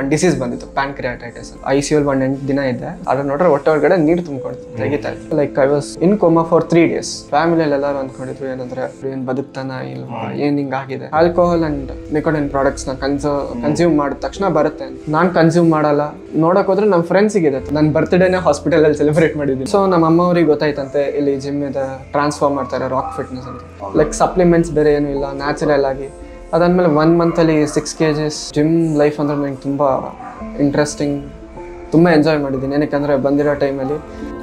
ಒಂದು ಡಿಸೀಸ್ ಬಂದಿತ್ತು ಪ್ಯಾನ್ಕ್ರಿಯಾಟೈಟಿಸ್ I C U ಒಂದು ಎಂಟು ದಿನ ಇದ್ದೆ ಅದನ್ನ ನೋಡ್ರೆ ಹೊಟ್ಟೆ ಒಳಗಡೆ ನೀರು ತುಂಬ್ಕೊಳ್ತು ತೆಗಿತಾ ಇತ್ತು like I was in coma for three days ಫ್ಯಾಮಿಲಿಯಲ್ಲಿ ಎಲ್ಲರೂ ಅಂದ್ಕೊಂಡಿದ್ರು ಏನಂದ್ರೆ ಏನ್ ಬದುಕ್ತಾನ ಇಲ್ವಾ ಏನ್ ಹಿಂಗಾಗಿದೆ ಆಲ್ಕೋಹಾಲ್ ಅಂಡ್ ನಿಕೋಟಿನ್ ಪ್ರಾಡಕ್ಟ್ಸ್ ನ ಕನ್ಸೂ ಕನ್ಸ್ಯೂಮ್ ಮಾಡಿದ ತಕ್ಷಣ ಬರುತ್ತೆ ಅಂತ ನಾನ್ ಕನ್ಸ್ಯೂಮ್ ಮಾಡಲ್ಲ ನೋಡಕ್ ಹೋದ್ರೆ ನಮ್ಮ ಫ್ರೆಂಡ್ಸಿಗೆ ಇದೆ ನನ್ನ ಬರ್ತ್ಡೇನೆ ಹಾಸ್ಪಿಟಲ್ ಅಲ್ಲಿ ಸೆಲೆಬ್ರೇಟ್ ಮಾಡಿದ್ದೀನಿ ಸೊ ನಮ್ಮ ಅಮ್ಮ ಅವ್ರಿಗೆ ಗೊತ್ತಾಯ್ತಂತೆ ಇಲ್ಲಿ ಜಿಮ್ ಇದೆ ಟ್ರಾನ್ಸ್ಫಾರ್ಮ್ ಮಾಡ್ತಾರೆ ರಾಕ್ ಫಿಟ್ನೆಸ್ ಅಂತ ಲೈಕ್ ಸಪ್ಲಿಮೆಂಟ್ಸ್ ಬೇರೆ ಏನೂ ಇಲ್ಲ ನ್ಯಾಚುರಲ್ ಆಗಿ ಅದಾದ್ಮೇಲೆ ಒನ್ ಮಂತಲ್ಲಿ ಸಿಕ್ಸ್ ಕೆ ಜಿಸ್ ಜಿಮ್ ಲೈಫ್ ಅಂದ್ರೆ ನಂಗೆ ತುಂಬ ಇಂಟ್ರೆಸ್ಟಿಂಗ್ ತುಂಬ ಎಂಜಾಯ್ ಮಾಡಿದ್ದೀನಿ ಏನಕ್ಕೆ ಬಂದಿರೋ ಟೈಮಲ್ಲಿ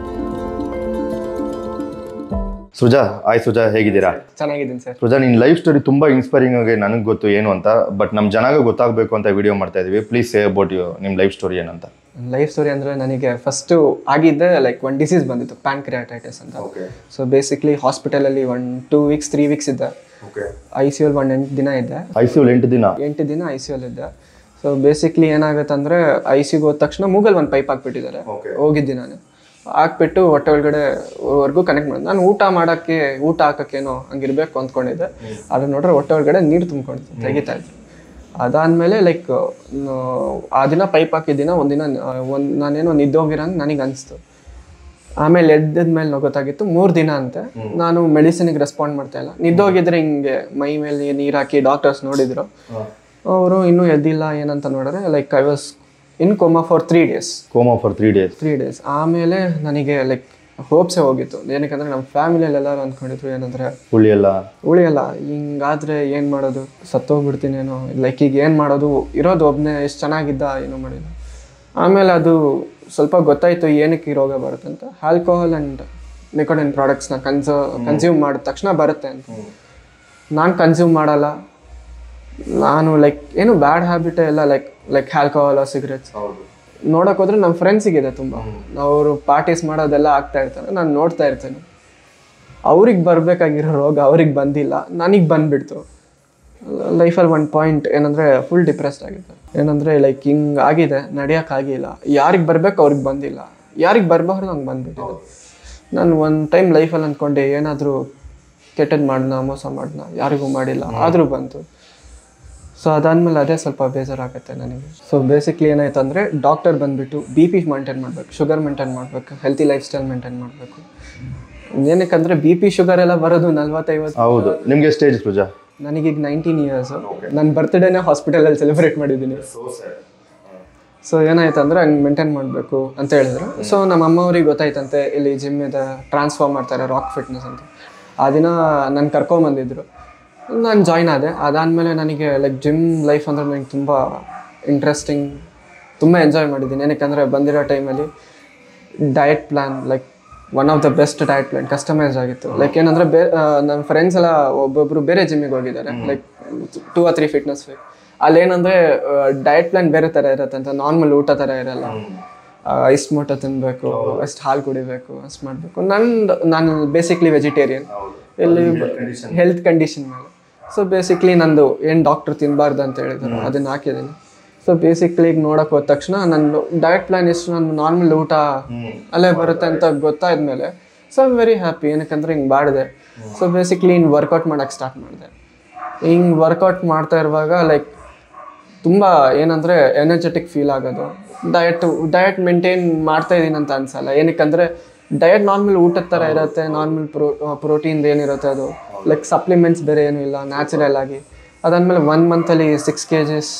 ಸುಜಾ ಆಯ್ ಸುಜಾ ಹೇಗಿದ್ದೀರಾ ಚೆನ್ನಾಗಿದ್ದೀನಿ ಸರ್ ಸುಜಾ ನಿನ್ನ ಲೈಫ್ ಸ್ಟೋರಿ ತುಂಬಾ ಇನ್ಸ್ಪೈರಿಂಗ್ ಆಗಿ ನನಗೆ ಗೊತ್ತು ಏನು ಅಂತ ಬಟ್ ನಮ್ಮ ಜನಾಗ ಗೊತ್ತಾಗಬೇಕು ಅಂತ ವಿಡಿಯೋ ಮಾಡ್ತಾ ಇದೀವಿ ಪ್ಲೀಸ್ ಸೇ ಅಬೌಟ್ ಯು ನಿಮ್ಮ ಲೈಫ್ ಸ್ಟೋರಿ ಏನಂತ ಲೈಫ್ ಸ್ಟೋರಿ ಅಂದರೆ ನನಗೆ ಫಸ್ಟು ಆಗಿದ್ದೆ ಲೈಕ್ ಒಂದು ಡಿಸೀಸ್ ಬಂದಿತ್ತು ಪ್ಯಾನ್ಕ್ರಿಯಾಟೈಟಿಸ್ ಅಂತ ಓಕೆ ಸೊ ಬೇಸಿಕ್ಲಿ ಹಾಸ್ಪಿಟಲಲ್ಲಿ one two weeks three weeks ಇದ್ದೆ ಓಕೆ ಐ ಸಿ ಯು ಒಂದು ಎಂಟು ದಿನ ಇದ್ದೆ ಐ ಸಿ ಎಂಟು ದಿನ ಎಂಟು ದಿನ ಐ ಸಿ ಇದ್ದೆ ಸೊ ಬೇಸಿಕ್ಲಿ ಏನಾಗುತ್ತೆ ಅಂದರೆ ಐ ಸಿಗೆ ಹೋದ ತಕ್ಷಣ ಮೂಗಲ್ ಒಂದು ಪೈಪ್ ಹಾಕ್ಬಿಟ್ಟಿದ್ದಾರೆ Okay. ಹೋಗಿದ್ದೆ ನಾನು ಹಾಕ್ಬಿಟ್ಟು ಹೊಟ್ಟೆ ಒಳಗಡೆ ವರ್ಗೂ ಕನೆಕ್ಟ್ ಮಾಡಿದೆ ನಾನು ಊಟ ಮಾಡೋಕ್ಕೆ ಊಟ ಹಾಕೋಕ್ಕೇನೋ ಹಂಗಿರ್ಬೇಕು ಅಂದ್ಕೊಂಡಿದ್ದೆ ಅದನ್ನ ನೋಡ್ರೆ ಹೊಟ್ಟೆ ಒಳಗಡೆ ನೀರು ತುಂಬ್ಕೊಂಡಿತ್ತು ತೆಗಿತಾ ಇತ್ತು ಅದಾದಮೇಲೆ ಲೈಕ್ ಆ ದಿನ ಪೈಪ್ ಹಾಕಿದ್ದಿನ ಒಂದಿನ ಒಂದು ನಾನೇನೋ ನಿದ್ದೋಗಿರಂಗೆ ನನಗೆ ಅನಿಸ್ತು ಆಮೇಲೆ ಎದ್ದದ್ಮೇಲೆ ಗೊತ್ತಾಗಿತ್ತು ಮೂರು ದಿನ ಅಂತೆ ನಾನು ಮೆಡಿಸಿನ್ಗೆ ರೆಸ್ಪಾಂಡ್ ಮಾಡ್ತಾ ಇಲ್ಲ ನಿದ್ದೋಗಿದ್ರೆ ಹಿಂಗೆ ಮೈ ಮೇಲೆ ನೀರು ಹಾಕಿ ಡಾಕ್ಟರ್ಸ್ ನೋಡಿದ್ರು ಅವರು ಇನ್ನೂ ಎದ್ದಿಲ್ಲ ಏನಂತ ನೋಡಿದ್ರೆ like I was in coma for three days coma for three days three days ಆಮೇಲೆ ನನಗೆ ಲೈಕ್ ಹೋಪ್ಸೇ ಹೋಗಿತ್ತು ಏನಕ್ಕಂದ್ರೆ ನಮ್ಮ ಫ್ಯಾಮಿಲಿಯಲ್ಲಿ ಎಲ್ಲರೂ ಅಂದ್ಕೊಂಡಿದ್ರು ಏನಂದ್ರೆ ಹುಳಿ ಎಲ್ಲ ಉಳಿಯಲ್ಲ ಹಿಂಗಾದ್ರೆ ಏನು ಮಾಡೋದು ಸತ್ತೋಗ್ಬಿಡ್ತೀನೇನೋ ಲೈಕ್ ಈಗ ಏನು ಮಾಡೋದು ಇರೋದು ಒಬ್ಬನೇ ಎಷ್ಟು ಚೆನ್ನಾಗಿದ್ದ ಏನೋ ಮಾಡಿಲ್ಲ ಆಮೇಲೆ ಅದು ಸ್ವಲ್ಪ ಗೊತ್ತಾಯಿತು ಏನಕ್ಕೆ ಈ ರೋಗ ಬರುತ್ತೆ ಅಂತ ಆಲ್ಕೋಹಾಲ್ ಆ್ಯಂಡ್ ನಿಕೋಟಿನ್ ಪ್ರಾಡಕ್ಟ್ಸ್ನ ಕನ್ಸೂ ಕನ್ಸ್ಯೂಮ್ ಮಾಡಿದ ತಕ್ಷಣ ಬರುತ್ತೆ ಅಂತ ನಾನು ಕನ್ಸ್ಯೂಮ್ ಮಾಡಲ್ಲ ನಾನು ಲೈಕ್ ಏನು ಬ್ಯಾಡ್ ಹ್ಯಾಬಿಟೇ ಎಲ್ಲ ಲೈಕ್ ಲೈಕ್ ಆಲ್ಕೋಹಾಲ್ ಸಿಗರೆಟ್ಸ್ ಹೌದು ನೋಡಕ್ ಹೋದ್ರೆ ನಮ್ಮ ಫ್ರೆಂಡ್ಸಿಗಿದೆ ತುಂಬ ಅವರು ಪಾರ್ಟೀಸ್ ಮಾಡೋದೆಲ್ಲ ಆಗ್ತಾ ಇರ್ತಾರೆ ನಾನು ನೋಡ್ತಾ ಇರ್ತೇನೆ ಅವ್ರಿಗೆ ಬರಬೇಕಾಗಿರೋ ರೋಗ ಅವ್ರಿಗೆ ಬಂದಿಲ್ಲ ನನಗೆ ಬಂದ್ಬಿಡ್ತು ಲೈಫಲ್ಲಿ ಒಂದು ಪಾಯಿಂಟ್ ಏನಂದರೆ ಫುಲ್ ಡಿಪ್ರೆಸ್ಡ್ ಆಗಿತ್ತು ಏನಂದರೆ ಲೈಕ್ ಹಿಂಗೆ ಆಗಿದೆ ನಡೆಯೋಕ್ಕಾಗಿಲ್ಲ ಯಾರಿಗೆ ಬರಬೇಕು ಅವ್ರಿಗೆ ಬಂದಿಲ್ಲ ಯಾರಿಗೆ ಬರಬಾರ್ದು ನಂಗೆ ಬಂದ್ಬಿಟ್ಟಿದೆ ನಾನು ಒಂದು ಟೈಮ್ ಲೈಫಲ್ಲಿ ಅಂದ್ಕೊಂಡೆ ಏನಾದರೂ ಕೆಟ್ಟದ್ದು ಮಾಡ್ನ ಮೋಸ ಮಾಡ್ನ ಯಾರಿಗೂ ಮಾಡಿಲ್ಲ ಆದರೂ ಬಂತು ಸೊ ಅದಾದ್ಮೇಲೆ ಅದೇ ಸ್ವಲ್ಪ ಬೇಜಾರಾಗುತ್ತೆ ನನಗೆ ಸೊ ಬೇಸಿಕ್ಲಿ ಏನಾಯ್ತು ಅಂದರೆ ಡಾಕ್ಟರ್ ಬಂದುಬಿಟ್ಟು ಬಿ ಪಿ ಮೇಂಟೈನ್ ಮಾಡಬೇಕು ಶುಗರ್ ಮೇಂಟೈನ್ ಮಾಡಬೇಕು ಹೆಲ್ತಿ ಲೈಫ್ ಸ್ಟೈಲ್ ಮೇಂಟೈನ್ ಮಾಡಬೇಕು ಏನಕ್ಕಂದ್ರೆ ಬಿ ಪಿ ಶುಗರ್ ಎಲ್ಲ ಬರೋದು ನಲ್ವತ್ತೈವತ್ತು ಹೌದು ನಿಮಗೆ ಸ್ಟೇಜ್ ಸುಜಾ ನನಗೀಗ ನೈನ್ಟೀನ್ ಇಯರ್ಸ್ ನನ್ನ ಬರ್ತ್ಡೇನೇ ಹಾಸ್ಪಿಟಲಲ್ಲಿ ಸೆಲೆಬ್ರೇಟ್ ಮಾಡಿದ್ದೀನಿ ಸೊ ಏನಾಯ್ತು ಅಂದ್ರೆ ಹಂಗೆ ಮೇಂಟೈನ್ ಮಾಡಬೇಕು ಅಂತ ಹೇಳಿದ್ರು ಸೊ ನಮ್ಮ ಅಮ್ಮ ಅವ್ರಿಗೆ ಗೊತ್ತಾಯ್ತಂತೆ ಇಲ್ಲಿ ಜಿಮ್ ಇದೆ ಟ್ರಾನ್ಸ್ಫಾರ್ಮ್ ಮಾಡ್ತಾರೆ ರಾಕ್ ಫಿಟ್ನೆಸ್ ಅಂತ ಆ ದಿನ ನನ್ನ ಕರ್ಕೊಂಬಂದಿದ್ರು ನಾನು ಜಾಯ್ನ್ ಆದೆ ಅದಾದಮೇಲೆ ನನಗೆ ಲೈಕ್ ಜಿಮ್ ಲೈಫ್ ಅಂದ್ರೆ ನನಗೆ ತುಂಬ ಇಂಟ್ರೆಸ್ಟಿಂಗ್ ತುಂಬ ಎಂಜಾಯ್ ಮಾಡಿದ್ದೀನಿ ಏನಕ್ಕೆ ಬಂದಿರೋ ಟೈಮಲ್ಲಿ diet plan like one of the best diet plan customise ಆಗಿತ್ತು ಲೈಕ್ ಏನಂದ್ರೆ ಬೇ ನಮ್ಮ ಫ್ರೆಂಡ್ಸ್ ಎಲ್ಲ ಒಬ್ಬೊಬ್ರು ಬೇರೆ ಜಿಮ್ಮಿಗೆ ಹೋಗಿದ್ದಾರೆ ಲೈಕ್ ಟೂ ಆ ತ್ರೀ ಫಿಟ್ನೆಸ್ ಅಲ್ಲೇನಂದ್ರೆ ಡಯಟ್ ಪ್ಲಾನ್ ಬೇರೆ ಥರ ಇರುತ್ತೆ ಅಂತ ನಾರ್ಮಲ್ ಊಟ ಥರ ಇರಲ್ಲ ಇಷ್ಟು ಮೂಟ ತಿನ್ನಬೇಕು ಅಷ್ಟು ಹಾಲು ಕುಡಿಬೇಕು ಅಷ್ಟು ಮಾಡಬೇಕು ನಂದು ನಾನು ಬೇಸಿಕ್ಲಿ ವೆಜಿಟೇರಿಯನ್ ಇಲ್ಲಿ ಹೆಲ್ತ್ ಕಂಡೀಷನ್ ಮೇಲೆ ಸೊ ಬೇಸಿಕ್ಲಿ ನಂದು ಏನು ಡಾಕ್ಟರ್ ತಿನ್ನಬಾರ್ದು ಅಂತ ಹೇಳಿದ್ರು ಅದನ್ನ ಹಾಕಿದ್ದೀನಿ ಸೊ ಬೇಸಿಕ್ಲಿ ಈಗ ನೋಡಕ್ ಹೋದ ತಕ್ಷಣ ನನ್ನ ಡಯಟ್ ಪ್ಲಾನ್ ಎಷ್ಟು ನನ್ನ ನಾರ್ಮಲ್ ಊಟ ಅಲ್ಲೇ ಬರುತ್ತೆ ಅಂತ ಗೊತ್ತಾದ್ಮೇಲೆ ಸೊ ಐಮ್ ವೆರಿ ಹ್ಯಾಪಿ ಏನಕ್ಕಂದ್ರೆ ಹಿಂಗೆ ಮಾಡಿದೆ ಸೊ ಬೇಸಿಕ್ಲಿ ಇನ್ನು ವರ್ಕೌಟ್ ಮಾಡೋಕ್ಕೆ ಸ್ಟಾರ್ಟ್ ಮಾಡಿದೆ ಹಿಂಗೆ ವರ್ಕೌಟ್ ಮಾಡ್ತಾ ಇರುವಾಗ ಲೈಕ್ ತುಂಬ ಏನಂದರೆ ಎನರ್ಜೆಟಿಕ್ ಫೀಲ್ ಆಗೋದು ಡಯಟ್ ಡಯಟ್ ಮೇಂಟೈನ್ ಮಾಡ್ತಾ ಇದ್ದೀನಿ ಅಂತ ಅನ್ಸಲ್ಲ ಏನಕ್ಕಂದ್ರೆ ಡಯಟ್ ನಾರ್ಮಲ್ ಊಟದ ಥರ ಇರುತ್ತೆ ನಾರ್ಮಲ್ ಪ್ರೋ ಪ್ರೋಟೀನ್ ಏನಿರುತ್ತೆ ಅದು ಲೈಕ್ ಸಪ್ಲಿಮೆಂಟ್ಸ್ ಬೇರೆ ಏನೂ ಇಲ್ಲ ನ್ಯಾಚುರಲ್ ಆಗಿ ಅದಾದಮೇಲೆ ಒನ್ ಮಂತಲ್ಲಿ ಸಿಕ್ಸ್ ಕೆ ಜಿಸ್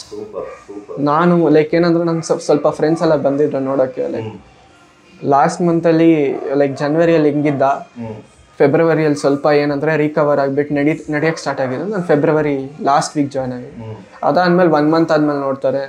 ನಾನು ಲೈಕ್ ಏನಂದ್ರೆ ನಂಗೆ ಸ್ವಲ್ಪ ಸ್ವಲ್ಪ ಫ್ರೆಂಡ್ಸ್ ಎಲ್ಲ ಬಂದಿದ್ರು ನೋಡೋಕ್ಕೆ ಲೈಕ್ ಲಾಸ್ಟ್ ಮಂತಲ್ಲಿ ಲೈಕ್ ಜನ್ವರಿಯಲ್ಲಿ ಹಿಂಗಿದ್ದ ಫೆಬ್ರವರಿಯಲ್ಲಿ ಸ್ವಲ್ಪ ಏನಂದ್ರೆ ರಿಕವರ್ ಆಗಿಬಿಟ್ಟು ನಡಿ ನಡೆಯಕ್ಕೆ ಸ್ಟಾರ್ಟ್ ಆಗಿದೆ ನಾನು ಫೆಬ್ರವರಿ ಲಾಸ್ಟ್ ವೀಕ್ ಜಾಯ್ನ್ ಆಗಿದೆ ಅದಾದ್ಮೇಲೆ ಒನ್ ಮಂತ್ ಆದ್ಮೇಲೆ ನೋಡ್ತಾರೆ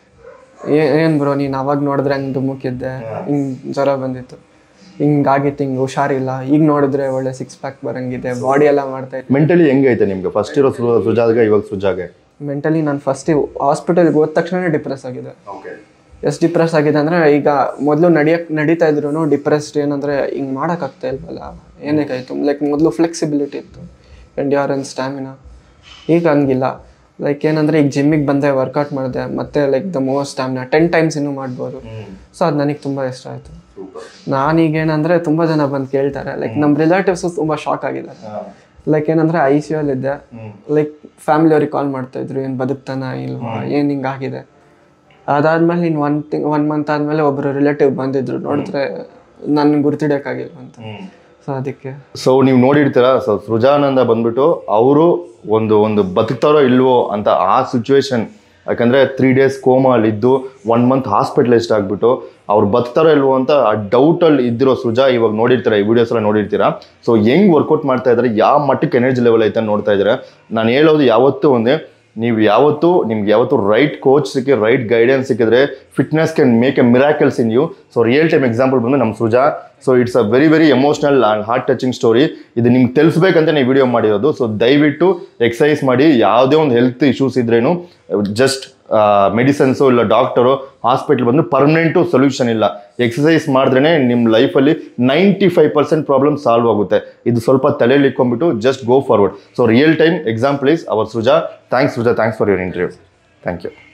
ಏ- ಏನ್ ಬ್ರೋ ನೀನು ಅವಾಗ ನೋಡಿದ್ರೆ ಹಂಗೆ ದುಮುಕಿದ್ದೆ ಹಿಂಗೆ ಜ್ವರ ಬಂದಿತ್ತು ಹಿಂಗಾಗಿತ್ತು ಹಿಂಗೆ ಹುಷಾರಿಲ್ಲ ಈಗ ನೋಡಿದ್ರೆ ಒಳ್ಳೆ ಸಿಕ್ಸ್ ಪ್ಯಾಕ್ ಬರಂಗಿದೆ ಬಾಡಿ ಎಲ್ಲ ಮಾಡ್ತಾ ಇತ್ತು ಮೆಂಟಲಿ ಹೆಂಗೈತೆ ನಿಮ್ಗೆ ಫಸ್ಟ್ ಇರೋ ಸು- ಸುಜಾಗೆ ಇವಾಗ ಸುಜಾಗೆ ಮೆಂಟಲಿ ನಾನು ಫಸ್ಟ್ ಹಾಸ್ಪಿಟಲ್ಗೆ ಹೋದ ತಕ್ಷಣ ಡಿಪ್ರೆಸ್ ಆಗಿದೆ ಓಕೆ ಎಷ್ಟು ಡಿಪ್ರೆಸ್ ಆಗಿದೆ ಅಂದರೆ ಈಗ ಮೊದಲು ನಡಿಯಕ್ ನಡೀತಾ ಇದ್ರು ಡಿಪ್ರೆಸ್ಡ್ ಏನಂದರೆ ಹಿಂಗೆ ಮಾಡೋಕ್ಕಾಗ್ತಾ ಇಲ್ವಲ್ಲ ಏನಕ್ಕಾಯ್ತು ಲೈಕ್ ಮೊದಲು ಫ್ಲೆಕ್ಸಿಬಿಲಿಟಿ ಇತ್ತು ಎಂಡ್ಯೂರೆನ್ಸ್ ಸ್ಟ್ಯಾಮಿನಾ ಈಗ ಹಂಗಿಲ್ಲ ಲೈಕ್ ಏನಂದರೆ ಈಗ ಜಿಮ್ಮಿಗೆ ಬಂದೆ ವರ್ಕೌಟ್ ಮಾಡಿದೆ ಮತ್ತೆ like the most stamina ten times ಇನ್ನೂ ಮಾಡ್ಬೋದು ಸೊ ಅದು ನನಗೆ ತುಂಬ ಇಷ್ಟ ಆಯಿತು ನಾನೀಗ ಏನಂದರೆ ತುಂಬ ಜನ ಬಂದು ಕೇಳ್ತಾರೆ ಲೈಕ್ ನಮ್ಮ ರಿಲೇಟಿವ್ಸು ತುಂಬ ಶಾಕ್ ಆಗಿದ್ದಾರೆ ಲೈಕ್ ಏನಂದರೆ ಐ ಸಿ ಯು ಇದ್ದೆ ಲೈಕ್ ಫ್ಯಾಮಿಲಿ ಅವ್ರಿಗೆ ಕಾಲ್ ಮಾಡ್ತಾ ಇದ್ರು ಏನು ಬದುಕ್ತಾನ ಇಲ್ವಾ ಏನು ಹಿಂಗಾಗಿದೆ ಅದಾದ್ಮೇಲೆ ಇನ್ನು ಒನ್ ತಿಂಗ್ ಒನ್ ಮಂತ್ ಆದಮೇಲೆ ಒಬ್ಬರು ರಿಲೇಟಿವ್ ಬಂದಿದ್ರು ನೋಡಿದ್ರೆ ನನ್ನ ಗುರ್ತಿಡೋಕ್ಕಾಗಿಲ್ಲ ಅಂತ ಸೊ ಅದಕ್ಕೆ ಸೊ ನೀವು ನೋಡಿರ್ತೀರ ಸೊ ಸೃಜಾನಂದ ಬಂದ್ಬಿಟ್ಟು ಅವರು ಒಂದು ಒಂದು ಬದುಕ್ತಾರೋ ಇಲ್ವೋ ಅಂತ ಆ ಸಿಚುವೇಶನ್ ಯಾಕಂದ್ರೆ ತ್ರೀ ಡೇಸ್ ಕೋಮಲ್ಲಿ ಇದ್ದು ಒನ್ ಮಂತ್ ಹಾಸ್ಪಿಟಲೈಸ್ಡ್ ಆಗ್ಬಿಟ್ಟು ಅವ್ರು ಬದುಕ್ತಾರೋ ಇಲ್ವೋ ಅಂತ ಆ ಡೌಟಲ್ಲಿ ಇದ್ದಿರೋ ಸೃಜಾ ಇವಾಗ ನೋಡಿರ್ತೀರ ಈ ವಿಡಿಯೋಸ್ ಎಲ್ಲ ನೋಡಿರ್ತೀರಾ ಸೊ ಹೆಂಗ್ ವರ್ಕೌಟ್ ಮಾಡ್ತಾ ಇದ್ದಾರೆ ಯಾವ ಮಟ್ಟಕ್ಕೆ ಎನರ್ಜಿ ಲೆವೆಲ್ ಐತೆ ಅಂತ ನೋಡ್ತಾ ಇದ್ದಾರೆ ನಾನು ಹೇಳೋದು ಯಾವತ್ತೂ ಒಂದೇ ನೀವು ಯಾವತ್ತೂ ನಿಮ್ಗೆ ಯಾವತ್ತೂ ರೈಟ್ ಕೋಚ್ ಸಿಕ್ಕಿ ರೈಟ್ ಗೈಡೆನ್ಸ್ ಸಿಕ್ಕಿದ್ರೆ fitness can make a miracles in you so real time example ಬಂದು ನಮ್ಮ Suja so it's a very very emotional and heart touching story ಇದು ನಿಮ್ಗೆ ತಿಳಿಸ್ಬೇಕಂತ ನೀವು ವಿಡಿಯೋ ಮಾಡಿರೋದು ಸೊ ದಯವಿಟ್ಟು ಎಕ್ಸಸೈಸ್ ಮಾಡಿ ಯಾವುದೇ ಒಂದು ಹೆಲ್ತ್ ಇಶ್ಯೂಸ್ ಇದ್ರೇನು ಜಸ್ಟ್ ಮೆಡಿಸನ್ಸು ಇಲ್ಲ ಡಾಕ್ಟರು ಹಾಸ್ಪಿಟ್ಲ್ ಬಂದು ಪರ್ಮನೆಂಟು ಸೊಲ್ಯೂಷನ್ ಇಲ್ಲ ಎಕ್ಸಸೈಸ್ ಮಾಡಿದ್ರೇ ನಿಮ್ಮ ಲೈಫಲ್ಲಿ ninety five percent problem solve ಆಗುತ್ತೆ ಇದು ಸ್ವಲ್ಪ ತಲೆಯಲ್ಲಿ ಇಟ್ಕೊಂಡ್ಬಿಟ್ಟು just go forward so real time example is our Suja thanks Suja thanks for your interview thank you